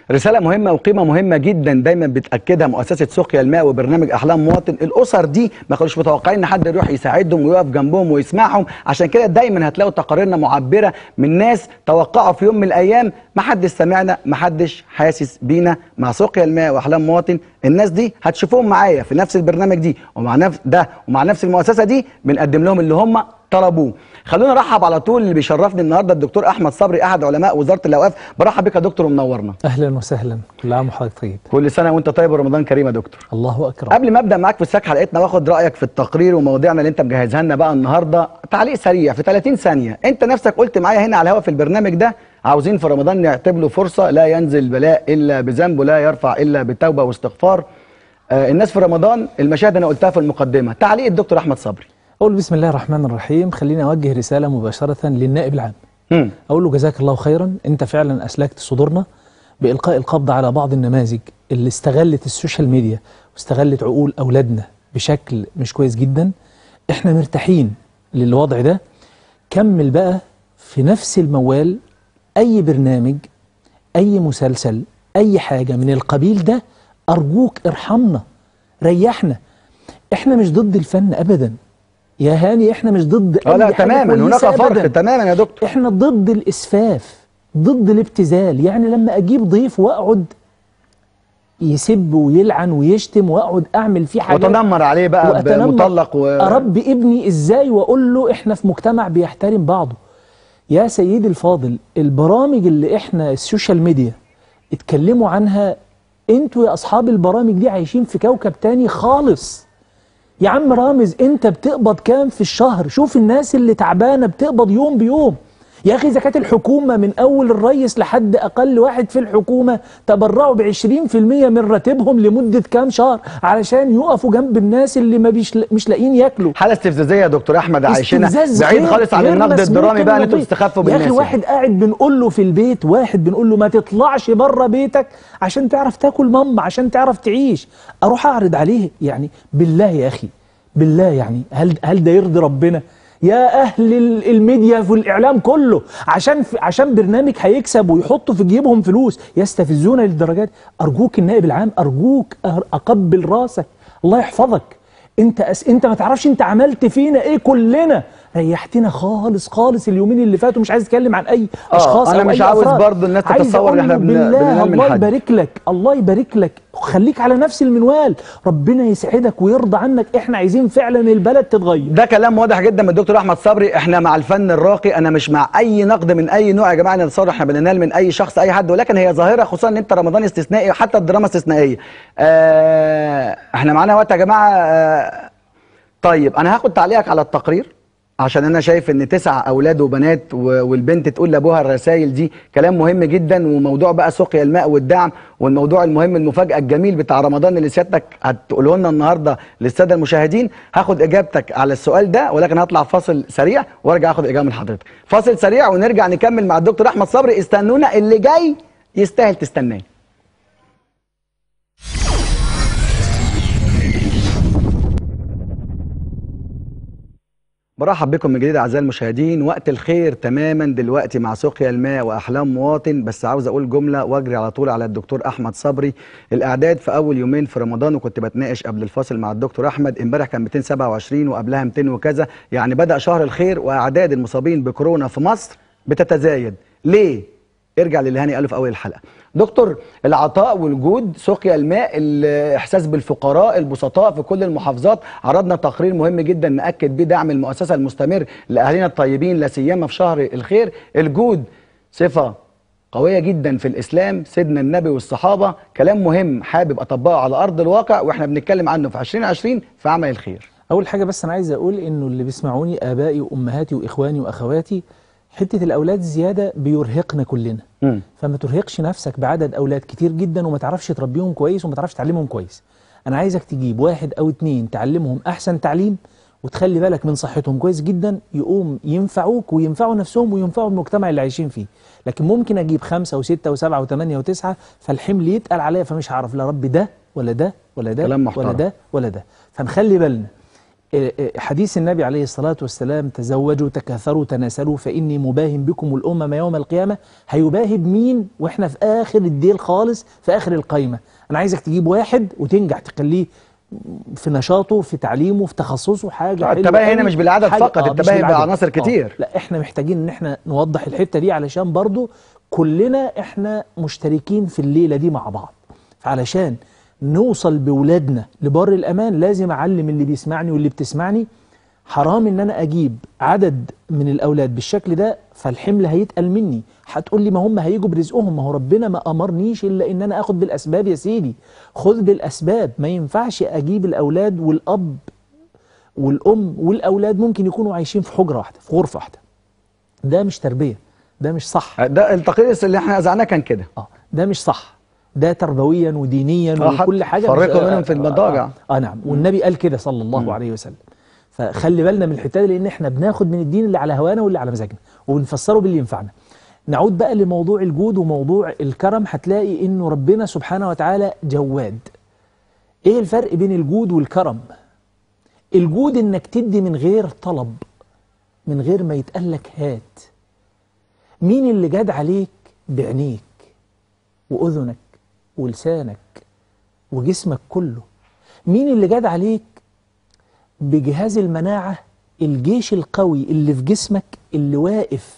رسالة مهمة وقيمة مهمة جدا دايما بتأكدها مؤسسة سقيا الماء وبرنامج أحلام مواطن الأسر دي ما كانوش متوقعين إن حد يروح يساعدهم ويقف جنبهم ويسمعهم عشان كده دايما هتلاقوا تقاريرنا معبرة من ناس توقعوا في يوم من الأيام ما حدش سمعنا ما حدش حاسس بينا مع سقيا الماء وأحلام مواطن الناس دي هتشوفوهم معايا في نفس البرنامج دي ومع نفس ده ومع نفس المؤسسة دي بنقدم لهم اللي هم طلبوه خلونا نرحب على طول اللي بيشرفني النهارده الدكتور احمد صبري احد علماء وزاره الاوقاف برحب بك يا دكتور ومنورنا اهلا وسهلا كل عام وحضرتك طيب كل سنه وانت طيب ورمضان كريم يا دكتور الله اكرم قبل ما ابدا معاك في الساك حلقتنا واخد رايك في التقرير ومواضيعنا اللي انت مجهزها لنا بقى النهارده تعليق سريع في 30 ثانيه انت نفسك قلت معايا هنا على الهواء في البرنامج ده عاوزين في رمضان نعتبره فرصه لا ينزل البلاء الا بذنب ولا يرفع الا بتوبه واستغفار آه الناس في رمضان المشاهد انا قلتها في المقدمه تعليق الدكتور احمد صبري اقول بسم الله الرحمن الرحيم خليني اوجه رساله مباشره للنائب العام مم. اقول له جزاك الله خيرا انت فعلا اسلكت صدورنا بالقاء القبض على بعض النماذج اللي استغلت السوشيال ميديا واستغلت عقول اولادنا بشكل مش كويس جدا احنا مرتاحين للوضع ده كمل بقى في نفس الموال اي برنامج اي مسلسل اي حاجه من القبيل ده ارجوك ارحمنا ريحنا احنا مش ضد الفن ابدا يا هاني احنا مش ضد اه لا أي حاجة تماما هناك كويسة فرق أبداً. تماما يا دكتور احنا ضد الاسفاف ضد الابتذال يعني لما اجيب ضيف واقعد يسب ويلعن ويشتم واقعد اعمل فيه حاجات وتنمر عليه بقى وأتنمر بمطلق و... اربي ابني ازاي واقول له احنا في مجتمع بيحترم بعضه يا سيدي الفاضل البرامج اللي احنا السوشيال ميديا اتكلموا عنها انتوا يا اصحاب البرامج دي عايشين في كوكب تاني خالص يا عم رامز انت بتقبض كام في الشهر شوف الناس اللي تعبانه بتقبض يوم بيوم يا اخي اذا كانت الحكومه من اول الرئيس لحد اقل واحد في الحكومه تبرعوا ب 20% من راتبهم لمده كام شهر علشان يقفوا جنب الناس اللي ما بيش مش لاقيين ياكلوا حاله استفزازيه يا دكتور احمد عايشينها استفزاز بعيد غير- خالص عن غير النقد مسموح الدرامي بقى ان كلمة انتوا بيت. تستخفوا يا بالناس اخي يعني. واحد قاعد بنقول له في البيت واحد بنقول له ما تطلعش بره بيتك عشان تعرف تاكل ماما عشان تعرف تعيش اروح اعرض عليه يعني بالله يا اخي بالله يعني هل هل ده يرضي ربنا يا اهل ال- الميديا في الاعلام كله عشان في عشان برنامج هيكسب ويحطوا في جيبهم فلوس يستفزونا للدرجات ارجوك النائب العام ارجوك أر- اقبل راسك الله يحفظك انت أس... انت ما تعرفش انت عملت فينا ايه كلنا ريحتنا خالص خالص اليومين اللي فاتوا مش عايز اتكلم عن اي آه، اشخاص أنا أو مش أي عاوز أفراد. برضو الناس عايز تتصور إن أقول إحنا له بن- بالله بننال من الله حد. يبارك لك الله يبارك لك خليك على نفس المنوال ربنا يسعدك ويرضى عنك احنا عايزين فعلا البلد تتغير ده كلام واضح جدا من الدكتور احمد صبري احنا مع الفن الراقي انا مش مع اي نقد من اي نوع يا جماعه نتصور احنا بننال من اي شخص اي حد ولكن هي ظاهره خصوصا ان انت رمضان استثنائي وحتى الدراما استثنائيه آه احنا معانا وقت يا جماعه آه طيب انا هاخد تعليقك على التقرير عشان انا شايف ان تسع اولاد وبنات و- والبنت تقول لابوها الرسائل دي كلام مهم جدا وموضوع بقى سقيا الماء والدعم والموضوع المهم المفاجاه الجميل بتاع رمضان اللي سيادتك هتقوله لنا النهارده للساده المشاهدين هاخد اجابتك على السؤال ده ولكن هطلع فاصل سريع وارجع اخد اجابه من حضرتك فاصل سريع ونرجع نكمل مع الدكتور احمد صبري استنونا اللي جاي يستاهل تستناه برحب بكم من جديد اعزائي المشاهدين وقت الخير تماما دلوقتي مع سقيا الماء واحلام مواطن بس عاوز اقول جمله واجري على طول على الدكتور احمد صبري الاعداد في اول يومين في رمضان وكنت بتناقش قبل الفاصل مع الدكتور احمد امبارح كان 227 وقبلها 200 وكذا يعني بدا شهر الخير واعداد المصابين بكورونا في مصر بتتزايد ليه ارجع للي هاني قاله في اول الحلقه دكتور العطاء والجود سقيا الماء الاحساس بالفقراء البسطاء في كل المحافظات عرضنا تقرير مهم جدا ناكد بيه دعم المؤسسه المستمر لاهالينا الطيبين لا سيما في شهر الخير الجود صفه قويه جدا في الاسلام سيدنا النبي والصحابه كلام مهم حابب اطبقه على ارض الواقع واحنا بنتكلم عنه في 2020 في عمل الخير اول حاجه بس انا عايز اقول انه اللي بيسمعوني ابائي وامهاتي واخواني واخواتي حته الاولاد زياده بيرهقنا كلنا مم. فما ترهقش نفسك بعدد اولاد كتير جدا وما تعرفش تربيهم كويس وما تعرفش تعلمهم كويس انا عايزك تجيب واحد او اتنين تعلمهم احسن تعليم وتخلي بالك من صحتهم كويس جدا يقوم ينفعوك وينفعوا نفسهم وينفعوا المجتمع اللي عايشين فيه لكن ممكن اجيب خمسة وستة وسبعة وثمانية وتسعة فالحمل يتقل عليا فمش هعرف لا رب ده ولا ده ولا ده كلام محترم. ولا ده ولا ده فنخلي بالنا آه، آه، حديث النبي عليه الصلاة والسلام تزوجوا تكاثروا تناسلوا فإني مباهم بكم الأمم يوم القيامة هيباهي بمين وإحنا في آخر الديل خالص في آخر القايمة أنا عايزك تجيب واحد وتنجح تخليه في نشاطه في تعليمه في تخصصه حاجة آه، حلوة التباهي هنا قوي. مش بالعدد حاجة- فقط، آه، مش التباهي بالعدد. بعناصر آه، كتير. لا احنا محتاجين ان احنا نوضح الحتة دي علشان برضو كلنا احنا مشتركين في الليلة دي مع بعض فعلشان نوصل بولادنا لبر الأمان لازم أعلم اللي بيسمعني واللي بتسمعني حرام ان انا اجيب عدد من الاولاد بالشكل ده فالحمل هيتقل مني هتقول لي ما هم هيجوا برزقهم ما هو ربنا ما امرنيش الا ان انا اخد بالاسباب يا سيدي خذ بالاسباب ما ينفعش اجيب الاولاد والاب والام والاولاد ممكن يكونوا عايشين في حجره واحده في غرفه واحده ده مش تربيه ده مش صح ده التقرير اللي احنا اذعناه كان كده اه ده مش صح ده تربويا ودينيا آه، حتى وكل حاجه فرقوا مش- منهم في آه، المضاجع. آه, اه نعم والنبي قال كده صلى الله عليه وسلم فخلي بالنا من الحته دي لان احنا بناخد من الدين اللي على هوانا واللي على مزاجنا وبنفسره باللي ينفعنا نعود بقى لموضوع الجود وموضوع الكرم هتلاقي انه ربنا سبحانه وتعالى جواد ايه الفرق بين الجود والكرم الجود انك تدي من غير طلب من غير ما يتقالك هات مين اللي جاد عليك بعينيك وأذنك ولسانك وجسمك كله مين اللي جاد عليك بجهاز المناعة الجيش القوي اللي في جسمك اللي واقف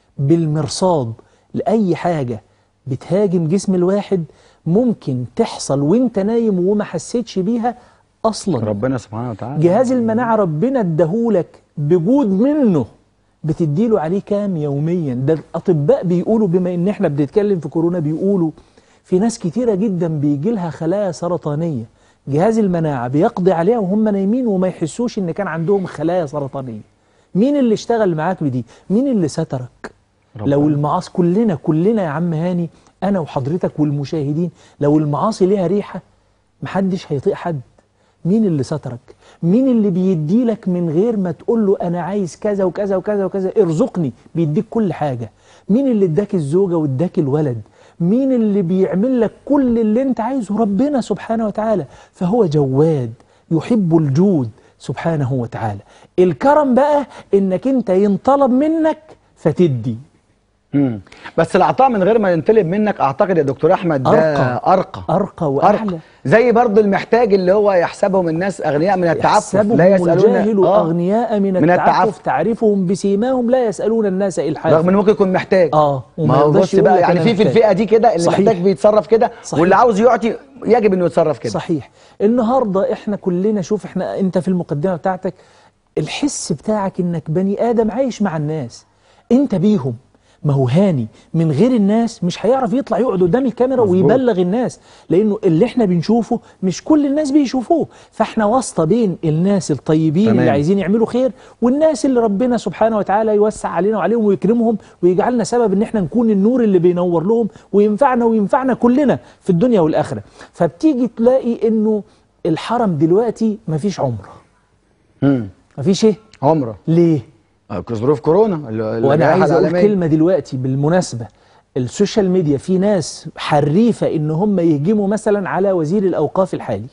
بالمرصاد لأي حاجة بتهاجم جسم الواحد ممكن تحصل وانت نايم وما حسيتش بيها أصلا ربنا سبحانه وتعالى جهاز المناعة ربنا اداهولك بجود منه بتديله عليه كام يوميا ده الأطباء بيقولوا بما إن إحنا بنتكلم في كورونا بيقولوا في ناس كتيرة جدا بيجي لها خلايا سرطانية جهاز المناعة بيقضي عليها وهم نايمين وما يحسوش إن كان عندهم خلايا سرطانية مين اللي اشتغل معاك بدي مين اللي سترك ربنا. لو المعاصي كلنا كلنا يا عم هاني أنا وحضرتك والمشاهدين لو المعاصي ليها ريحة محدش هيطيق حد مين اللي سترك مين اللي بيديلك من غير ما تقول له انا عايز كذا وكذا وكذا وكذا ارزقني بيديك كل حاجة مين اللي اداك الزوجة واداك الولد مين اللي بيعمل لك كل اللي انت عايزه ربنا سبحانه وتعالى فهو جواد يحب الجود سبحانه وتعالى الكرم بقى انك انت ينطلب منك فتدي مم. بس العطاء من غير ما ينطلب منك اعتقد يا دكتور احمد ده أرقى. ارقى أرقى وأعلى. زي برضو المحتاج اللي هو يحسبهم الناس اغنياء من التعفف يحسبهم لا يسالون الجاهل آه. أغنياء من, من التعفف, التعفف. تعرفهم بسيماهم لا يسألون الناس إلحافا رغم انه ممكن يكون محتاج آه، وما ما هو يرضاش بص يقول بقى لك يعني أنا في في محتاج. الفئه دي كده اللي صحيح. محتاج بيتصرف كده صحيح. واللي عاوز يعطي يجب انه يتصرف كده صحيح النهارده احنا كلنا شوف احنا انت في المقدمه بتاعتك الحس بتاعك انك بني ادم عايش مع الناس انت بيهم ما هو هاني من غير الناس مش هيعرف يطلع يقعد قدام الكاميرا مظبوط. ويبلغ الناس لانه اللي احنا بنشوفه مش كل الناس بيشوفوه فاحنا واسطه بين الناس الطيبين تمام. اللي عايزين يعملوا خير والناس اللي ربنا سبحانه وتعالى يوسع علينا وعليهم ويكرمهم ويجعلنا سبب ان احنا نكون النور اللي بينور لهم وينفعنا وينفعنا كلنا في الدنيا والاخره فبتيجي تلاقي انه الحرم دلوقتي مفيش عمره امم مفيش ايه عمره ليه آه، ظروف كورونا ال- وانا الجائحة عايز اقول العالمية. كلمه دلوقتي بالمناسبه السوشيال ميديا في ناس حريفه ان هم يهجموا مثلا على وزير الاوقاف الحالي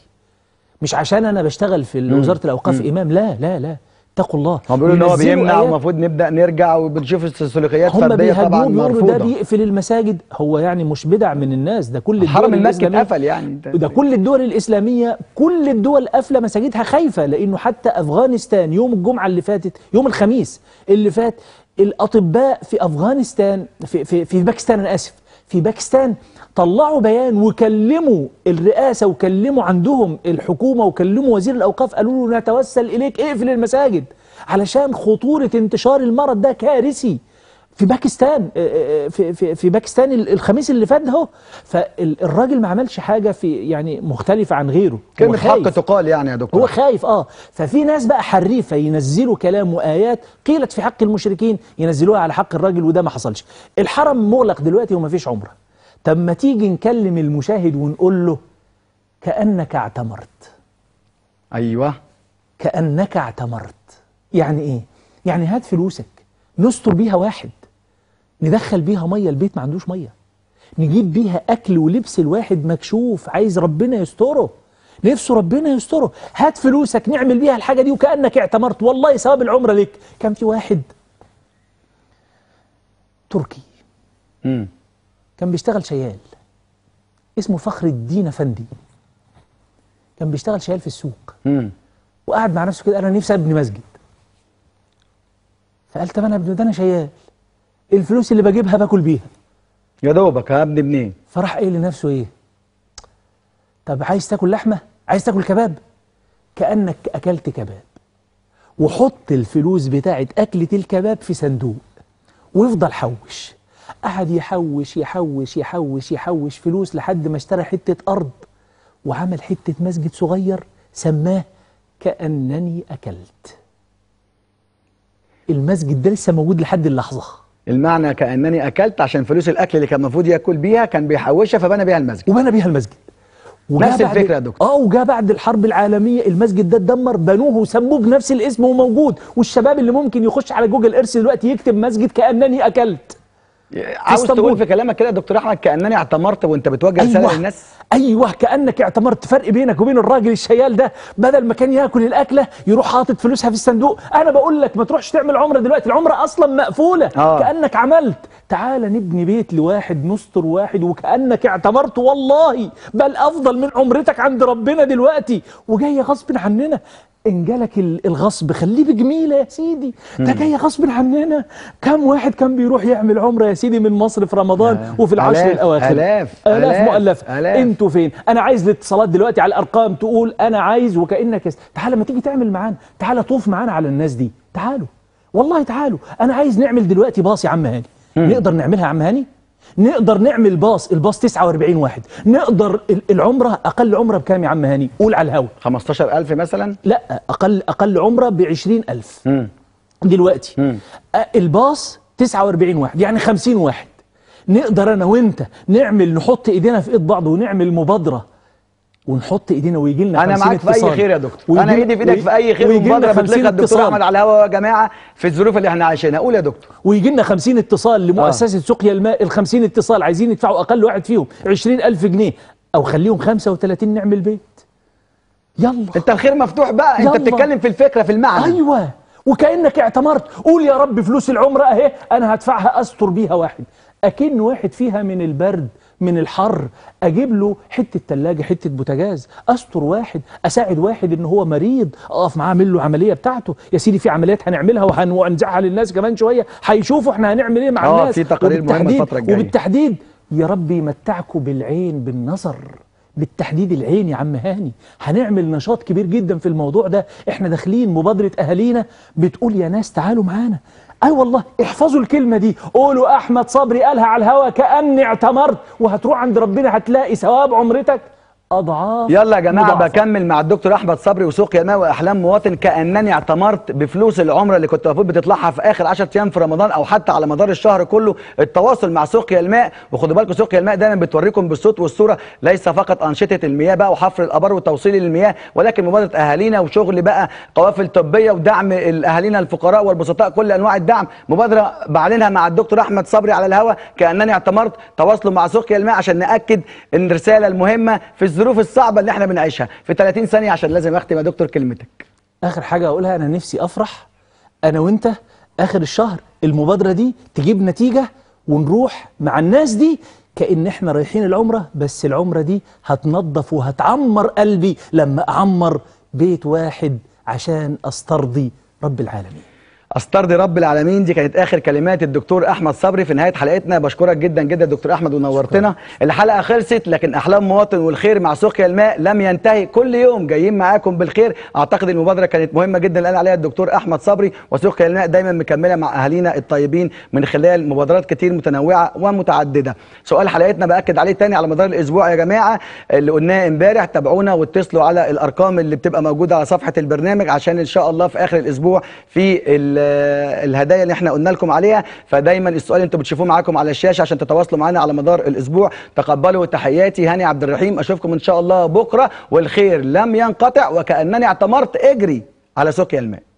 مش عشان انا بشتغل في وزاره الاوقاف امام لا لا لا اتقوا الله هم بيقولوا ان هو ينزلوا بيمنع آيات والمفروض نبدا نرجع وبنشوف السلوكيات هم فرديه طبعا بيهاجموه بيقولوا ده مرفوضه بيقفل المساجد هو يعني مش بدع من الناس ده كل حرم الدول المسجد الإسلامية قفل يعني ده كل الدول الإسلامية كل الدول قافلة مساجدها خايفة لأنه حتى أفغانستان يوم الجمعة اللي فاتت يوم الخميس اللي فات الأطباء في أفغانستان في, في, في باكستان أنا آسف في باكستان طلعوا بيان وكلموا الرئاسة وكلموا عندهم الحكومة وكلموا وزير الأوقاف قالوا له نتوسل إليك اقفل المساجد علشان خطورة انتشار المرض ده كارثي في باكستان آه، آه، في في في باكستان ال- الخميس اللي فات ده اهو فالراجل ما عملش حاجه في يعني مختلفه عن غيره هو كلمه حق خايف. تقال يعني يا دكتور هو خايف اه ففي ناس بقى حريفه ينزلوا كلام وايات قيلت في حق المشركين ينزلوها على حق الراجل وده ما حصلش الحرم مغلق دلوقتي وما فيش عمره طب ما تيجي نكلم المشاهد ونقول له كانك اعتمرت ايوه كأنك اعتمرت يعني ايه؟ يعني هات فلوسك نستر بيها واحد ندخل بيها مية البيت ما عندوش مية نجيب بيها أكل ولبس الواحد مكشوف عايز ربنا يستره نفسه ربنا يستره هات فلوسك نعمل بيها الحاجه دي وكانك اعتمرت والله ثواب العمره لك كان في واحد تركي مم. كان بيشتغل شيال اسمه فخر الدين افندي كان بيشتغل شيال في السوق مم. وقعد مع نفسه كده انا نفسي ابني مسجد فقال طب انا ابني ده انا شيال الفلوس اللي بجيبها باكل بيها يا دوبك هبني منين فراح قايل لنفسه ايه طب عايز تاكل لحمه عايز تاكل كباب كانك اكلت كباب وحط الفلوس بتاعت اكله الكباب في صندوق ويفضل حوش قعد يحوش يحوش يحوش يحوش فلوس لحد ما اشترى حته ارض وعمل حته مسجد صغير سماه كانني اكلت المسجد ده لسه موجود لحد اللحظه المعنى كانني اكلت عشان فلوس الاكل اللي كان المفروض ياكل بيها كان بيحوشها فبنى بيها المسجد وبنى بيها المسجد وجاء نفس بعد- الفكرة يا دكتور. اه وجاء بعد الحرب العالميه المسجد ده اتدمر بنوه وسموه بنفس الاسم وموجود والشباب اللي ممكن يخش على جوجل ايرث دلوقتي يكتب مسجد كانني اكلت عاوز اسطنبول. تقول في كلامك كده يا دكتور احمد كانني اعتمرت وانت بتوجه رساله للناس ايوه كانك اعتمرت فرق بينك وبين الراجل الشيال ده بدل ما كان ياكل الاكله يروح حاطط فلوسها في الصندوق انا بقول لك ما تروحش تعمل عمره دلوقتي العمره اصلا مقفوله آه. كانك عملت تعال نبني بيت لواحد نستر واحد وكانك اعتمرت والله بل افضل من عمرتك عند ربنا دلوقتي وجاي غصب عننا ان جالك ال- الغصب خليه بجميله يا سيدي ده جاي غصب عننا كم واحد كان بيروح يعمل عمره يا سيدي من مصر في رمضان آه. وفي العشر آلاف، الاواخر آلاف، الاف آلاف، مؤلفه آلاف. انتوا فين انا عايز الاتصالات دلوقتي على الارقام تقول انا عايز وكانك يس... تعالى ما تيجي تعمل معانا تعالى طوف معانا على الناس دي تعالوا والله تعالوا انا عايز نعمل دلوقتي باص يا عم هاني نقدر نعملها يا عم هاني نقدر نعمل باص الباص 49 واحد نقدر ال- العمره اقل عمره بكام يا عم هاني قول على الهوا 15000 مثلا لا اقل اقل عمره ب 20000 مم. دلوقتي مم. أ- الباص 49 واحد يعني 50 واحد نقدر انا وانت نعمل نحط ايدينا في ايد بعض ونعمل مبادره ونحط ايدينا ويجي لنا انا 50 معاك في اي اتصال. خير يا دكتور ويجي- انا ايدي في ايدك وي- في اي خير ويجي لنا ومبادره 50 بتلقى الدكتور اتصال. احمد على الهوا يا جماعه في الظروف اللي احنا عايشينها قول يا دكتور ويجي لنا 50 اتصال لمؤسسه سقيا الماء ال 50 اتصال عايزين يدفعوا اقل واحد فيهم 20000 جنيه او خليهم 35 نعمل بيت يلا انت الخير مفتوح بقى انت يلا. بتتكلم في الفكره في المعنى ايوه وكانك اعتمرت قول يا رب فلوس العمره اهي انا هدفعها استر بيها واحد اكن واحد فيها من البرد من الحر اجيب له حته ثلاجه حته بوتاجاز استر واحد اساعد واحد ان هو مريض اقف معاه اعمل له عمليه بتاعته يا سيدي في عمليات هنعملها وهن- وهنزعها للناس كمان شويه هيشوفوا احنا هنعمل ايه مع آه، الناس في تقارير مهمة وبالتحديد- الفترة الجاية. وبالتحديد يا رب يمتعكم بالعين بالنظر بالتحديد العين يا عم هاني هنعمل نشاط كبير جدا في الموضوع ده احنا داخلين مبادرة اهالينا بتقول يا ناس تعالوا معانا اي والله احفظوا الكلمة دي قولوا احمد صبري قالها على الهوا كأني اعتمرت وهتروح عند ربنا هتلاقي ثواب عمرتك اضعاف يلا يا جماعه مضاعفة. بكمل مع الدكتور احمد صبري وسقيا الماء واحلام مواطن كانني اعتمرت بفلوس العمره اللي كنت المفروض بتطلعها في اخر 10 ايام في رمضان او حتى على مدار الشهر كله التواصل مع سقيا الماء وخدوا بالكم سقيا الماء دايما بتوريكم بالصوت والصوره ليس فقط انشطه المياه بقى وحفر الابار وتوصيل المياه ولكن مبادره اهالينا وشغل بقى قوافل طبيه ودعم الاهالينا الفقراء والبسطاء كل انواع الدعم مبادره بعلنها مع الدكتور احمد صبري على الهوا كانني اعتمرت تواصلوا مع سقيا الماء عشان ناكد ان الرساله المهمه في الظروف الصعبه اللي احنا بنعيشها في 30 ثانيه عشان لازم اختم يا دكتور كلمتك اخر حاجه اقولها انا نفسي افرح انا وانت اخر الشهر المبادره دي تجيب نتيجه ونروح مع الناس دي كأن احنا رايحين العمره بس العمره دي هتنظف وهتعمر قلبي لما اعمر بيت واحد عشان استرضي رب العالمين استرضي رب العالمين دي كانت اخر كلمات الدكتور احمد صبري في نهايه حلقتنا بشكرك جدا جدا دكتور احمد ونورتنا الحلقه خلصت لكن احلام مواطن والخير مع سقيا الماء لم ينتهي كل يوم جايين معاكم بالخير اعتقد المبادره كانت مهمه جدا اللي قال عليها الدكتور احمد صبري وسقيا الماء دايما مكمله مع اهالينا الطيبين من خلال مبادرات كتير متنوعه ومتعدده سؤال حلقتنا باكد عليه تاني على مدار الاسبوع يا جماعه اللي قلناه امبارح تابعونا واتصلوا على الارقام اللي بتبقى موجوده على صفحه البرنامج عشان ان شاء الله في اخر الاسبوع في ال- الهدايا اللي احنا قلنا لكم عليها فدايما السؤال انتوا بتشوفوه معاكم على الشاشه عشان تتواصلوا معانا على مدار الاسبوع تقبلوا تحياتي هاني عبد الرحيم اشوفكم ان شاء الله بكره والخير لم ينقطع وكانني اعتمرت اجري على سقيا الماء